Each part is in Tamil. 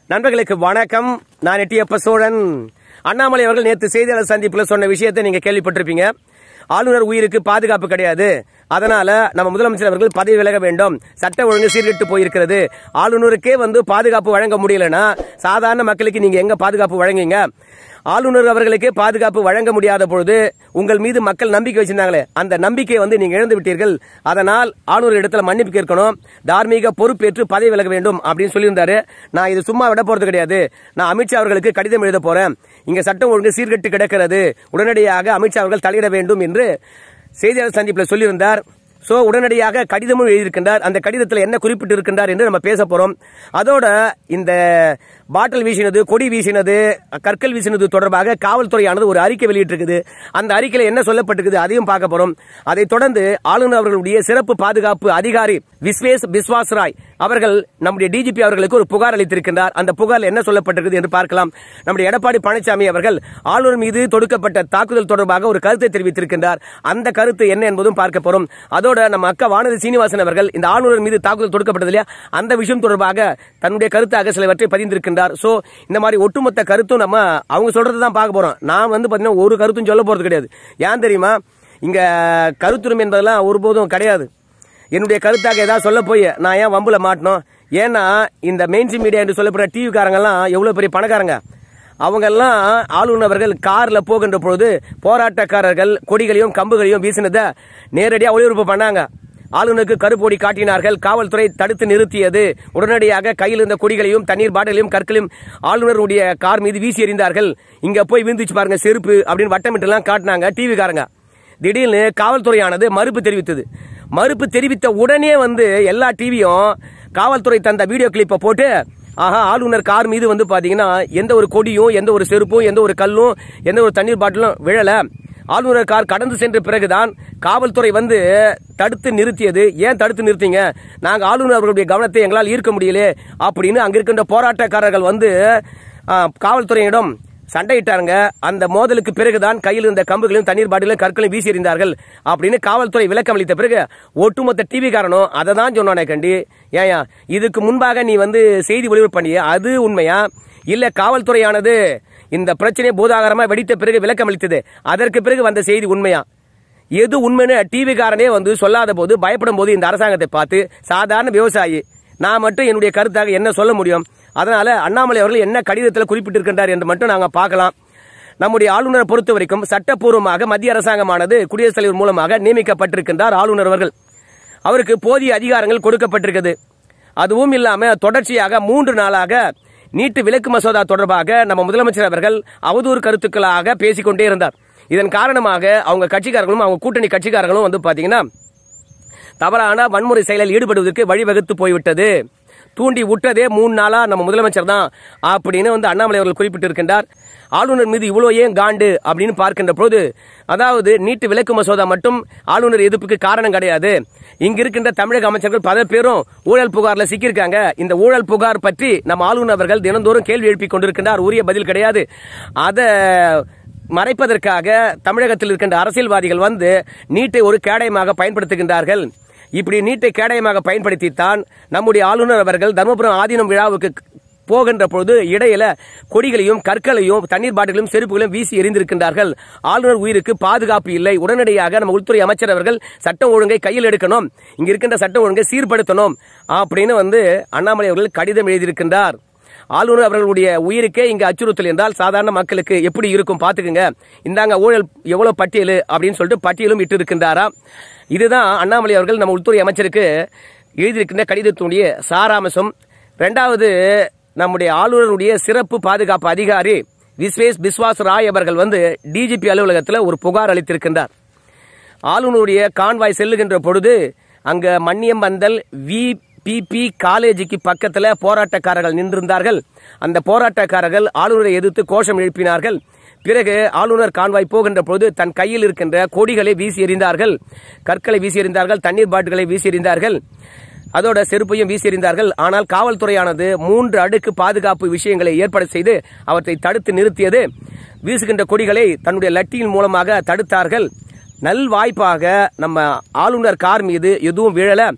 நண்பர்களுக்கு வணக்கம் நான் எட்டியப்ப சோழன் அண்ணாமலை அவர்கள் நேற்று செய்தியாளர் சந்திப்பில் சொன்ன விஷயத்தை நீங்க கேள்விப்பட்டிருப்பீங்க ஆளுநர் உயிருக்கு பாதுகாப்பு கிடையாது அதனால நம்ம முதலமைச்சர் அவர்கள் பதவி விலக வேண்டும் சட்ட ஒழுங்கு சீர்கெட்டு போயிருக்கிறது ஆளுநருக்கே வந்து பாதுகாப்பு வழங்க முடியலன்னா சாதாரண மக்களுக்கு நீங்க எங்க பாதுகாப்பு வழங்குங்க ஆளுநர் அவர்களுக்கே பாதுகாப்பு வழங்க முடியாத பொழுது உங்கள் மீது மக்கள் நம்பிக்கை வச்சிருந்தாங்களே அந்த நம்பிக்கையை வந்து நீங்க இழந்து விட்டீர்கள் அதனால் ஆளுநர் இடத்துல மன்னிப்பு கேட்கணும் தார்மீக பொறுப்பேற்று பதவி விலக வேண்டும் அப்படின்னு சொல்லியிருந்தாரு நான் இது சும்மா விட போறது கிடையாது நான் அமித்ஷா அவர்களுக்கு கடிதம் எழுத போறேன் இங்க சட்டம் ஒழுங்கு சீர்கெட்டு கிடக்கிறது உடனடியாக அமித்ஷா அவர்கள் தலையிட வேண்டும் என்று செய்தியாளர் சந்திப்பில் சொல்லியிருந்தார் சோ உடனடியாக கடிதமும் எழுதியிருக்கின்றார் அந்த கடிதத்தில் என்ன குறிப்பிட்டு இருக்கின்றார் என்று நம்ம பேச போறோம் அதோட இந்த பாட்டில் வீசினது கொடி வீசினது கற்கள் வீசினது தொடர்பாக காவல்துறையானது ஒரு அறிக்கை வெளியிட்டிருக்குது அந்த அறிக்கையில என்ன சொல்லப்பட்டிருக்குது அதையும் பார்க்க போறோம் அதைத் தொடர்ந்து ஆளுநர் அவர்களுடைய சிறப்பு பாதுகாப்பு அதிகாரி விஸ்வேஸ் பிஸ்வாஸ் ராய் அவர்கள் நம்முடைய டிஜிபி அவர்களுக்கு ஒரு புகார் அளித்திருக்கின்றார் அந்த புகார் என்ன சொல்லப்பட்டிருக்குது என்று பார்க்கலாம் நம்முடைய எடப்பாடி பழனிசாமி அவர்கள் ஆளுநர் மீது தொடுக்கப்பட்ட தாக்குதல் தொடர்பாக ஒரு கருத்தை தெரிவித்திருக்கின்றார் அந்த கருத்து என்ன என்பதும் பார்க்க போறோம் அதோட நம்ம அக்கா வானதி சீனிவாசன் அவர்கள் இந்த ஆளுநர் மீது தாக்குதல் தொடுக்கப்பட்டது இல்லையா அந்த விஷயம் தொடர்பாக தன்னுடைய கருத்தாக சிலவற்றை பதிந்திருக்கின்றார் சோ இந்த மாதிரி ஒட்டுமொத்த கருத்தும் நம்ம அவங்க சொல்றதை தான் பார்க்க போறோம் நான் வந்து பாத்தீங்கன்னா ஒரு கருத்தும் சொல்ல போறது கிடையாது ஏன் தெரியுமா இங்க கருத்துரிமை என்பதெல்லாம் ஒருபோதும் கிடையாது என்னுடைய கருத்தாக ஏதாவது சொல்ல போய் நான் ஏன் வம்புல மாட்டணும் ஏன்னா இந்த மெயின் மீடியா என்று சொல்லப்படுற டிவி காரங்கெல்லாம் எவ்வளவு பெரிய பணக்காரங்க அவங்கெல்லாம் ஆளுநர் அவர்கள் கார்ல போகின்ற பொழுது போராட்டக்காரர்கள் கொடிகளையும் கம்புகளையும் வீசினதை நேரடியாக ஒளிபரப்பு பண்ணாங்க ஆளுநருக்கு கருப்பொடி காட்டினார்கள் காவல்துறை தடுத்து நிறுத்தியது உடனடியாக கையில் இருந்த கொடிகளையும் தண்ணீர் பாட்டிலையும் கற்களையும் ஆளுநருடைய கார் மீது வீசி எறிந்தார்கள் இங்க போய் விழுந்துச்சு பாருங்க செருப்பு அப்படின்னு வட்டமிட்டு எல்லாம் காட்டினாங்க டிவி காரங்க திடீர்னு காவல்துறையானது மறுப்பு தெரிவித்தது மறுப்பு தெரிவித்த உடனே வந்து எல்லா டிவியும் காவல்துறை தந்த வீடியோ கிளிப்பை போட்டு ஆஹா ஆளுநர் கார் மீது வந்து பாத்தீங்கன்னா எந்த ஒரு கொடியும் எந்த ஒரு செருப்பும் எந்த ஒரு கல்லும் எந்த ஒரு தண்ணீர் பாட்டிலும் விழல ஆளுநர் கார் கடந்து சென்ற பிறகுதான் காவல்துறை வந்து தடுத்து நிறுத்தியது ஏன் தடுத்து நிறுத்திங்க நாங்க ஆளுநர் அவர்களுடைய கவனத்தை எங்களால் ஈர்க்க முடியல அப்படின்னு அங்க இருக்கின்ற போராட்டக்காரர்கள் வந்து ஆ, காவல்துறையிடம் சண்டையிட்டாருங்க அந்த மோதலுக்கு பிறகுதான் கையில் இருந்த கம்புகளையும் தண்ணீர் பாட்டிலும் கற்களையும் வீசி எறிந்தார்கள் அப்படின்னு காவல்துறை விளக்கம் அளித்த பிறகு ஒட்டுமொத்த டிவி காரணம் அதை தான் சொன்னானே கண்டி ஏயா இதுக்கு முன்பாக நீ வந்து செய்தி ஒளிபரப்பு பண்ணிய அது உண்மையா இல்ல காவல்துறையானது இந்த பிரச்சனை பூதாகரமா வெடித்த பிறகு விளக்கம் அளித்தது அதற்கு பிறகு வந்த செய்தி உண்மையா எது உண்மைன்னு டிவி காரனே வந்து சொல்லாத போது பயப்படும் போது இந்த அரசாங்கத்தை பார்த்து சாதாரண விவசாயி நான் மட்டும் என்னுடைய கருத்தாக என்ன சொல்ல முடியும் அதனால அண்ணாமலை அவர்கள் என்ன கடிதத்தில் குறிப்பிட்டிருக்கின்றார் என்று மட்டும் நாங்க பார்க்கலாம் நம்முடைய ஆளுநரை பொறுத்த வரைக்கும் சட்டப்பூர்வமாக மத்திய அரசாங்கமானது குடியரசுத் தலைவர் மூலமாக நியமிக்கப்பட்டிருக்கின்றார் ஆளுநர் அவர்கள் அவருக்கு போதிய அதிகாரங்கள் கொடுக்கப்பட்டிருக்கிறது அதுவும் இல்லாம தொடர்ச்சியாக மூன்று நாளாக நீட்டு விலக்கு மசோதா தொடர்பாக நம்ம முதலமைச்சர் அவர்கள் அவதூறு கருத்துக்களாக பேசிக்கொண்டே இருந்தார் இதன் காரணமாக அவங்க கட்சிக்காரர்களும் அவங்க கூட்டணி கட்சிக்காரர்களும் வந்து பாத்தீங்கன்னா தவறான வன்முறை செயலில் ஈடுபடுவதற்கு வழிவகுத்து போய்விட்டது தூண்டி விட்டதே மூணு நாளா நம்ம முதலமைச்சர் தான் அப்படின்னு வந்து அண்ணாமலை அவர்கள் குறிப்பிட்டிருக்கின்றார் ஆளுநர் மீது இவ்வளோ ஏன் காண்டு அப்படின்னு பார்க்கின்ற போது அதாவது நீட்டு விலக்கு மசோதா மட்டும் ஆளுநர் எதிர்ப்புக்கு காரணம் கிடையாது இங்க இருக்கின்ற தமிழக அமைச்சர்கள் பல பேரும் ஊழல் புகார்ல சிக்கியிருக்காங்க இந்த ஊழல் புகார் பற்றி நம்ம ஆளுநர் அவர்கள் தினந்தோறும் கேள்வி எழுப்பி கொண்டிருக்கின்றார் உரிய பதில் கிடையாது அதை மறைப்பதற்காக தமிழகத்தில் இருக்கின்ற அரசியல்வாதிகள் வந்து நீட்டை ஒரு கேடயமாக பயன்படுத்துகின்றார்கள் இப்படி நீட்டை கேடயமாக பயன்படுத்தித்தான் நம்முடைய ஆளுநர் அவர்கள் தர்மபுரம் ஆதீனம் விழாவுக்கு போகின்ற பொழுது இடையில கொடிகளையும் கற்களையும் தண்ணீர் பாட்டிலையும் செருப்புகளையும் வீசி எறிந்திருக்கின்றார்கள் ஆளுநர் உயிருக்கு பாதுகாப்பு இல்லை உடனடியாக நம்ம உள்துறை அமைச்சர் அவர்கள் சட்டம் ஒழுங்கை கையில் எடுக்கணும் இங்க இருக்கின்ற சட்டம் ஒழுங்கை சீர்படுத்தணும் அப்படின்னு வந்து அண்ணாமலை அவர்கள் கடிதம் எழுதியிருக்கின்றார் ஆளுநர் அவர்களுடைய உயிருக்கே இங்க அச்சுறுத்தல் என்றால் சாதாரண மக்களுக்கு எப்படி இருக்கும் பாத்துக்குங்க இந்தாங்க ஊழல் எவ்வளவு பட்டியல் அப்படின்னு சொல்லிட்டு பட்டியலும் இட்டு இருக்கின்றாரா இதுதான் அண்ணாமலை அவர்கள் நம்ம உள்துறை அமைச்சருக்கு எழுதியிருக்கின்ற கடிதத்தினுடைய சாராம்சம் ரெண்டாவது நம்முடைய ஆளுநருடைய சிறப்பு பாதுகாப்பு அதிகாரி விஸ்வேஸ் பிஸ்வாஸ் ராய் அவர்கள் வந்து டிஜிபி அலுவலகத்தில் ஒரு புகார் அளித்திருக்கின்றார் ஆளுநருடைய கான்வாய் செல்லுகின்ற பொழுது அங்க மன்னியம்பந்தல் விபிபி காலேஜுக்கு பக்கத்துல போராட்டக்காரர்கள் நின்றிருந்தார்கள் அந்த போராட்டக்காரர்கள் ஆளுநரை எதிர்த்து கோஷம் எழுப்பினார்கள் பிறகு ஆளுநர் கான்வாய் போகின்ற பொழுது தன் கையில் இருக்கின்ற கொடிகளை வீசி எறிந்தார்கள் கற்களை வீசி எறிந்தார்கள் தண்ணீர் பாட்டுகளை வீசி எறிந்தார்கள் அதோட செருப்பையும் வீசி எறிந்தார்கள் ஆனால் காவல்துறையானது மூன்று அடுக்கு பாதுகாப்பு விஷயங்களை ஏற்பாடு செய்து அவற்றை தடுத்து நிறுத்தியது வீசுகின்ற கொடிகளை தன்னுடைய லட்டியின் மூலமாக தடுத்தார்கள் நல் வாய்ப்பாக நம்ம ஆளுநர் கார் மீது எதுவும் விழல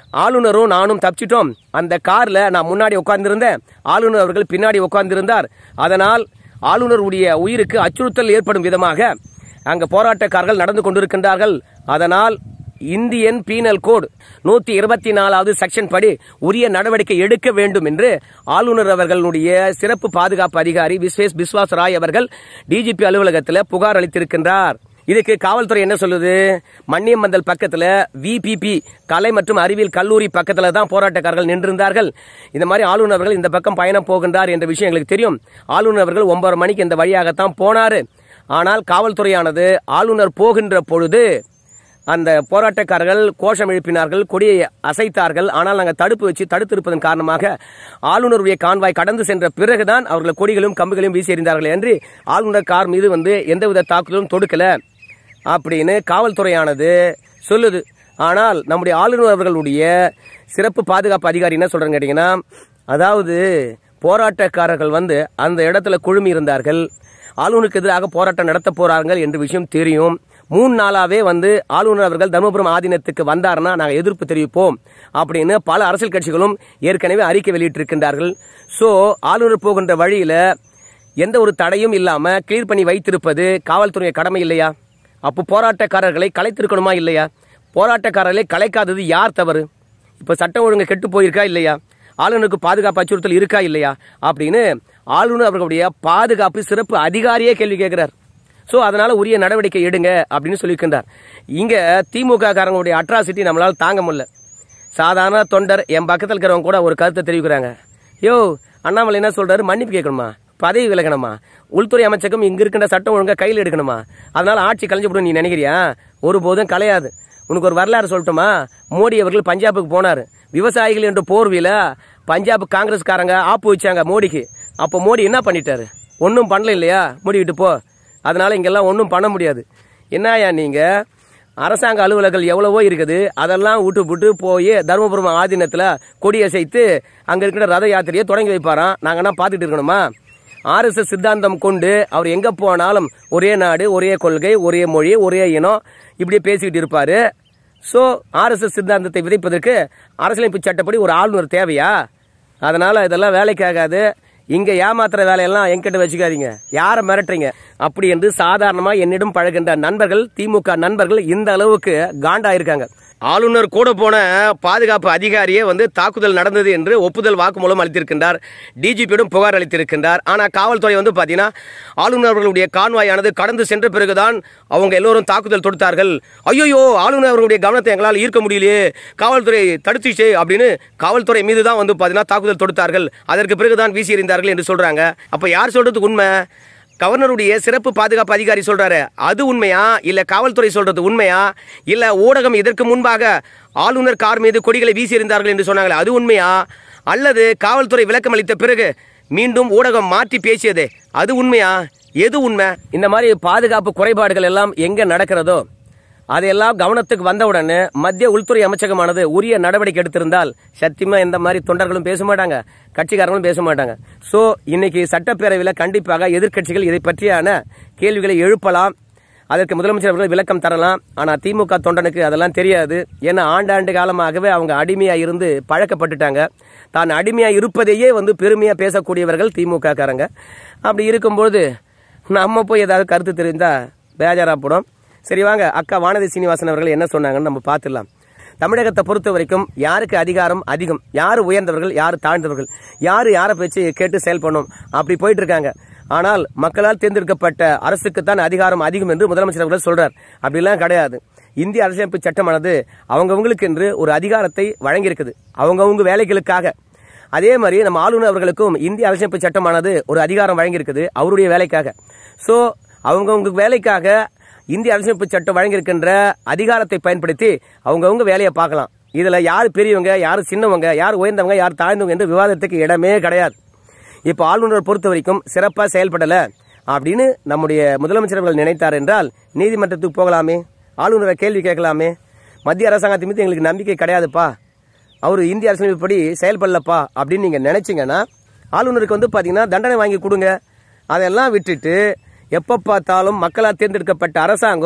ஆளுநரும் நானும் தப்பிச்சிட்டோம் அந்த கார்ல நான் முன்னாடி உட்கார்ந்திருந்தேன் ஆளுநர் அவர்கள் பின்னாடி உட்கார்ந்திருந்தார் அதனால் ஆளுநருடைய உயிருக்கு அச்சுறுத்தல் ஏற்படும் விதமாக அங்க போராட்டக்காரர்கள் நடந்து கொண்டிருக்கின்றார்கள் அதனால் இந்தியன் பீனல் கோட் நூத்தி இருபத்தி நாலாவது செக்ஷன் படி உரிய நடவடிக்கை எடுக்க வேண்டும் என்று ஆளுநர் அவர்களுடைய சிறப்பு பாதுகாப்பு அதிகாரி விஸ்வேஸ் பிஸ்வாஸ் ராய் அவர்கள் டிஜிபி அலுவலகத்தில் புகார் அளித்திருக்கின்றார் இதுக்கு காவல்துறை என்ன சொல்லுது மன்னியம்பந்தல் பக்கத்துல விபிபி கலை மற்றும் அறிவியல் கல்லூரி பக்கத்துல தான் போராட்டக்காரர்கள் நின்றிருந்தார்கள் இந்த மாதிரி ஆளுநர் அவர்கள் இந்த பக்கம் பயணம் போகின்றார் என்ற விஷயம் எங்களுக்கு தெரியும் ஆளுநர் அவர்கள் ஒன்பது மணிக்கு இந்த வழியாகத்தான் போனாரு ஆனால் காவல்துறையானது ஆளுநர் போகின்ற பொழுது அந்த போராட்டக்காரர்கள் கோஷம் எழுப்பினார்கள் கொடியை அசைத்தார்கள் ஆனால் நாங்கள் தடுப்பு வச்சு தடுத்திருப்பதன் காரணமாக ஆளுநருடைய கான்வாய் கடந்து சென்ற பிறகுதான் அவர்கள் கொடிகளும் கம்புகளையும் வீசி எறிந்தார்கள் என்று ஆளுநர் கார் மீது வந்து எந்தவித தாக்குதலும் தொடுக்கல அப்படின்னு காவல்துறையானது சொல்லுது ஆனால் நம்முடைய ஆளுநர் அவர்களுடைய சிறப்பு பாதுகாப்பு அதிகாரி என்ன சொல்றாங்க கேட்டீங்கன்னா அதாவது போராட்டக்காரர்கள் வந்து அந்த இடத்துல குழுமி இருந்தார்கள் ஆளுநருக்கு எதிராக போராட்டம் நடத்த போறார்கள் என்ற விஷயம் தெரியும் மூணு நாளாவே வந்து ஆளுநர் அவர்கள் தர்மபுரம் ஆதீனத்துக்கு வந்தாருன்னா நாங்கள் எதிர்ப்பு தெரிவிப்போம் அப்படின்னு பல அரசியல் கட்சிகளும் ஏற்கனவே அறிக்கை வெளியிட்டிருக்கின்றார்கள் ஸோ ஆளுநர் போகின்ற வழியில எந்த ஒரு தடையும் இல்லாம கிளியர் பண்ணி வைத்திருப்பது காவல்துறை கடமை இல்லையா அப்போ போராட்டக்காரர்களை கலைத்திருக்கணுமா இல்லையா போராட்டக்காரர்களை கலைக்காதது யார் தவறு இப்போ சட்டம் ஒழுங்கு கெட்டு போயிருக்கா இல்லையா ஆளுநருக்கு பாதுகாப்பு அச்சுறுத்தல் இருக்கா இல்லையா அப்படின்னு ஆளுநர் அவர்களுடைய பாதுகாப்பு சிறப்பு அதிகாரியே கேள்வி கேட்கிறார் ஸோ அதனால உரிய நடவடிக்கை எடுங்க அப்படின்னு சொல்லியிருக்கின்றார் இங்க திமுக காரங்களுடைய அட்ராசிட்டி நம்மளால தாங்க முடியல சாதாரண தொண்டர் என் பக்கத்தில் இருக்கிறவங்க கூட ஒரு கருத்தை தெரிவிக்கிறாங்க யோ அண்ணாமலை என்ன சொல்றாரு மன்னிப்பு கேட்கணுமா பதவி விலகணுமா உள்துறை அமைச்சகம் இங்க இருக்கின்ற சட்டம் ஒழுங்கா கையில் எடுக்கணுமா அதனால ஆட்சி கலைஞ்சு போடும் நீ நினைக்கிறியா ஒருபோதும் கலையாது உனக்கு ஒரு வரலாறு சொல்லட்டுமா மோடி அவர்கள் பஞ்சாபுக்கு போனார் விவசாயிகள் என்ற போர்வில பஞ்சாப் காங்கிரஸ்காரங்க ஆப்பு வச்சாங்க மோடிக்கு அப்போ மோடி என்ன பண்ணிட்டாரு ஒன்றும் பண்ணல இல்லையா மூடிக்கிட்டு போ அதனால இங்கெல்லாம் ஒன்றும் பண்ண முடியாது என்னயா நீங்க அரசாங்க அலுவலர்கள் எவ்வளவோ இருக்குது அதெல்லாம் விட்டு விட்டு போய் தருமபுரம் ஆதீனத்தில் கொடியசைத்து அங்கே இருக்கிற ரத யாத்திரையை தொடங்கி வைப்பாராம் நாங்கன்னா பார்த்துட்டு இருக்கணுமா ஆர்எஸ்எஸ் சித்தாந்தம் கொண்டு அவர் எங்கே போனாலும் ஒரே நாடு ஒரே கொள்கை ஒரே மொழி ஒரே இனம் இப்படியே பேசிக்கிட்டு இருப்பாரு ஸோ ஆர்எஸ்எஸ் சித்தாந்தத்தை விதைப்பதற்கு அரசியலமைப்பு சட்டப்படி ஒரு ஆளுநர் தேவையா அதனால இதெல்லாம் வேலைக்கு ஆகாது இங்க ஏமாத்துற வேலையெல்லாம் என்கிட்ட வச்சுக்காதீங்க யாரை மிரட்டுறீங்க அப்படி என்று சாதாரணமா என்னிடம் பழகின்ற நண்பர்கள் திமுக நண்பர்கள் இந்த அளவுக்கு காண்டா இருக்காங்க ஆளுநர் கூட போன பாதுகாப்பு அதிகாரியே வந்து தாக்குதல் நடந்தது என்று ஒப்புதல் வாக்குமூலம் அளித்திருக்கின்றார் டிஜிபியிடம் புகார் அளித்திருக்கின்றார் ஆனால் காவல்துறை வந்து பார்த்தீங்கன்னா ஆளுநர் அவர்களுடைய கான்வாயானது கடந்து சென்ற பிறகுதான் அவங்க எல்லோரும் தாக்குதல் தொடுத்தார்கள் ஐயோ ஆளுநர் அவர்களுடைய கவனத்தை எங்களால் ஈர்க்க முடியலையே காவல்துறை தடுத்துச்சே அப்படின்னு காவல்துறை மீது தான் வந்து பார்த்தீங்கன்னா தாக்குதல் தொடுத்தார்கள் அதற்கு பிறகுதான் வீசி எறிந்தார்கள் என்று சொல்றாங்க அப்போ யார் சொல்றது உண்மை கவர்னருடைய சிறப்பு பாதுகாப்பு அதிகாரி சொல்றாரு அது உண்மையா இல்ல காவல்துறை சொல்றது உண்மையா இல்ல ஊடகம் இதற்கு முன்பாக ஆளுநர் கார் மீது கொடிகளை வீசி எறிந்தார்கள் என்று சொன்னாங்களே அது உண்மையா அல்லது காவல்துறை விளக்கம் அளித்த பிறகு மீண்டும் ஊடகம் மாற்றி பேசியது அது உண்மையா எது உண்மை இந்த மாதிரி பாதுகாப்பு குறைபாடுகள் எல்லாம் எங்க நடக்கிறதோ அதையெல்லாம் கவனத்துக்கு வந்தவுடனே மத்திய உள்துறை அமைச்சகமானது உரிய நடவடிக்கை எடுத்திருந்தால் சத்தியமா இந்த மாதிரி தொண்டர்களும் பேச மாட்டாங்க கட்சிக்காரங்களும் பேச மாட்டாங்க சோ இன்னைக்கு சட்டப்பேரவையில் கண்டிப்பாக எதிர்க்கட்சிகள் இதை பற்றியான கேள்விகளை எழுப்பலாம் அதற்கு முதலமைச்சர் அவர்கள் விளக்கம் தரலாம் ஆனா திமுக தொண்டனுக்கு அதெல்லாம் தெரியாது ஏன்னா ஆண்டாண்டு காலமாகவே அவங்க அடிமையா இருந்து பழக்கப்பட்டுட்டாங்க தான் அடிமையா இருப்பதையே வந்து பெருமையா பேசக்கூடியவர்கள் திமுக காரங்க அப்படி இருக்கும்போது நம்ம போய் ஏதாவது கருத்து தெரிந்தா பேஜாராப்படும் சரி வாங்க அக்கா வானதி சீனிவாசன் அவர்கள் என்ன சொன்னாங்கன்னு நம்ம பார்த்துடலாம் தமிழகத்தை பொறுத்த வரைக்கும் யாருக்கு அதிகாரம் அதிகம் யார் உயர்ந்தவர்கள் யார் தாழ்ந்தவர்கள் யார் யாரை பேச்சு கேட்டு செயல்படணும் அப்படி போயிட்டு இருக்காங்க ஆனால் மக்களால் தேர்ந்தெடுக்கப்பட்ட அரசுக்கு தான் அதிகாரம் அதிகம் என்று முதலமைச்சர் அவர்கள் சொல்றார் அப்படிலாம் கிடையாது இந்திய அரசியலமைப்பு சட்டமானது அவங்கவங்களுக்கு என்று ஒரு அதிகாரத்தை வழங்கியிருக்குது அவங்கவங்க வேலைகளுக்காக அதே மாதிரி நம்ம ஆளுநர் அவர்களுக்கும் இந்திய அரசியலமைப்பு சட்டமானது ஒரு அதிகாரம் வழங்கியிருக்குது அவருடைய வேலைக்காக ஸோ அவங்கவுங்க வேலைக்காக இந்திய அரசியலமைப்பு சட்டம் வழங்கியிருக்கின்ற அதிகாரத்தை பயன்படுத்தி அவங்கவுங்க வேலையை பார்க்கலாம் இதுல யார் பெரியவங்க யார் சின்னவங்க யார் உயர்ந்தவங்க யார் தாழ்ந்தவங்க என்று விவாதத்துக்கு இடமே கிடையாது இப்போ ஆளுநர் பொறுத்த வரைக்கும் சிறப்பாக செயல்படல அப்படின்னு நம்முடைய முதலமைச்சர் அவர்கள் நினைத்தார் என்றால் நீதிமன்றத்துக்கு போகலாமே ஆளுநரை கேள்வி கேட்கலாமே மத்திய அரசாங்கத்தின் மீது எங்களுக்கு நம்பிக்கை கிடையாதுப்பா அவர் இந்திய அரசியலமைப்படி செயல்படலப்பா அப்படின்னு நீங்க நினைச்சீங்கன்னா ஆளுநருக்கு வந்து பாத்தீங்கன்னா தண்டனை வாங்கி கொடுங்க அதெல்லாம் விட்டுட்டு எப்ப பார்த்தாலும் மக்களால் தேர்ந்தெடுக்கப்பட்ட அரசாங்கம்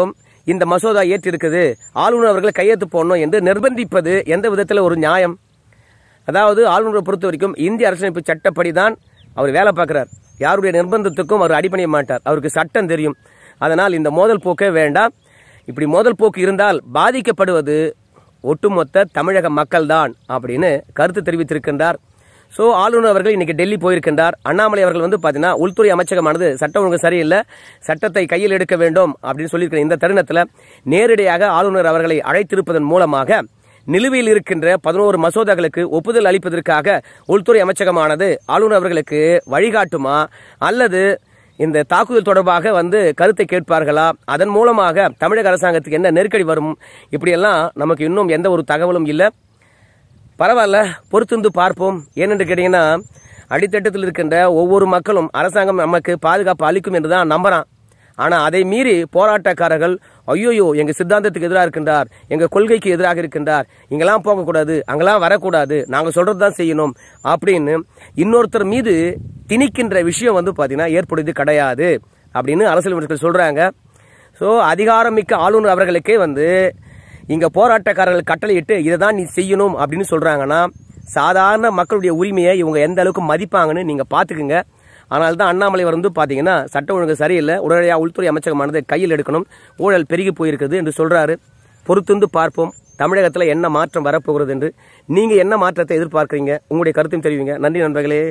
இந்த மசோதா ஏற்றிருக்குது ஆளுநர் அவர்களை கையெழுத்து போடணும் என்று நிர்பந்திப்பது எந்த விதத்தில் ஒரு நியாயம் அதாவது ஆளுநரை பொறுத்த வரைக்கும் இந்திய அரசியலமைப்பு சட்டப்படி தான் அவர் வேலை பார்க்கிறார் யாருடைய நிர்பந்தத்துக்கும் அவர் அடிபணிய மாட்டார் அவருக்கு சட்டம் தெரியும் அதனால் இந்த மோதல் போக்கே வேண்டாம் இப்படி மோதல் போக்கு இருந்தால் பாதிக்கப்படுவது ஒட்டுமொத்த தமிழக மக்கள்தான் அப்படின்னு கருத்து தெரிவித்திருக்கின்றார் ஸோ ஆளுநர் அவர்கள் இன்னைக்கு டெல்லி போயிருக்கின்றார் அண்ணாமலை அவர்கள் வந்து பார்த்தீங்கன்னா உள்துறை அமைச்சகமானது சட்டம் ஒழுங்கு சரியில்லை சட்டத்தை கையில் எடுக்க வேண்டும் அப்படின்னு சொல்லியிருக்கிற இந்த தருணத்தில் நேரடியாக ஆளுநர் அவர்களை அழைத்திருப்பதன் மூலமாக நிலுவையில் இருக்கின்ற பதினோரு மசோதாக்களுக்கு ஒப்புதல் அளிப்பதற்காக உள்துறை அமைச்சகமானது ஆளுநர் அவர்களுக்கு வழிகாட்டுமா அல்லது இந்த தாக்குதல் தொடர்பாக வந்து கருத்தை கேட்பார்களா அதன் மூலமாக தமிழக அரசாங்கத்துக்கு என்ன நெருக்கடி வரும் இப்படியெல்லாம் நமக்கு இன்னும் எந்த ஒரு தகவலும் இல்லை பரவாயில்ல பொறுத்திருந்து பார்ப்போம் ஏனென்று கேட்டீங்கன்னா அடித்தட்டத்தில் இருக்கின்ற ஒவ்வொரு மக்களும் அரசாங்கம் நமக்கு பாதுகாப்பு அளிக்கும் என்று தான் நம்புறான் ஆனா அதை மீறி போராட்டக்காரர்கள் ஐயோயோ எங்க சித்தாந்தத்துக்கு எதிராக இருக்கின்றார் எங்க கொள்கைக்கு எதிராக இருக்கின்றார் இங்கெல்லாம் போகக்கூடாது அங்கெல்லாம் வரக்கூடாது நாங்க சொல்றது தான் செய்யணும் அப்படின்னு இன்னொருத்தர் மீது திணிக்கின்ற விஷயம் வந்து பாத்தீங்கன்னா ஏற்படுது கிடையாது அப்படின்னு அரசியல் விமர்சகர்கள் சொல்றாங்க ஸோ அதிகாரமிக்க ஆளுநர் அவர்களுக்கே வந்து இங்க போராட்டக்காரர்கள் கட்டளையிட்டு இதை தான் நீ செய்யணும் அப்படின்னு சொல்றாங்கன்னா சாதாரண மக்களுடைய உரிமையை இவங்க எந்த அளவுக்கு மதிப்பாங்கன்னு நீங்க பாத்துக்குங்க ஆனால் தான் அண்ணாமலை வந்து பாத்தீங்கன்னா சட்ட ஒழுங்கு சரியில்லை உடனடியாக உள்துறை அமைச்சகமானது கையில் எடுக்கணும் ஊழல் பெருகி போயிருக்குது என்று சொல்றாரு பொறுத்திருந்து பார்ப்போம் தமிழகத்தில் என்ன மாற்றம் வரப்போகிறது என்று நீங்க என்ன மாற்றத்தை எதிர்பார்க்கறீங்க உங்களுடைய கருத்தையும் தெரிவிங்க நன்றி நண்பர்களே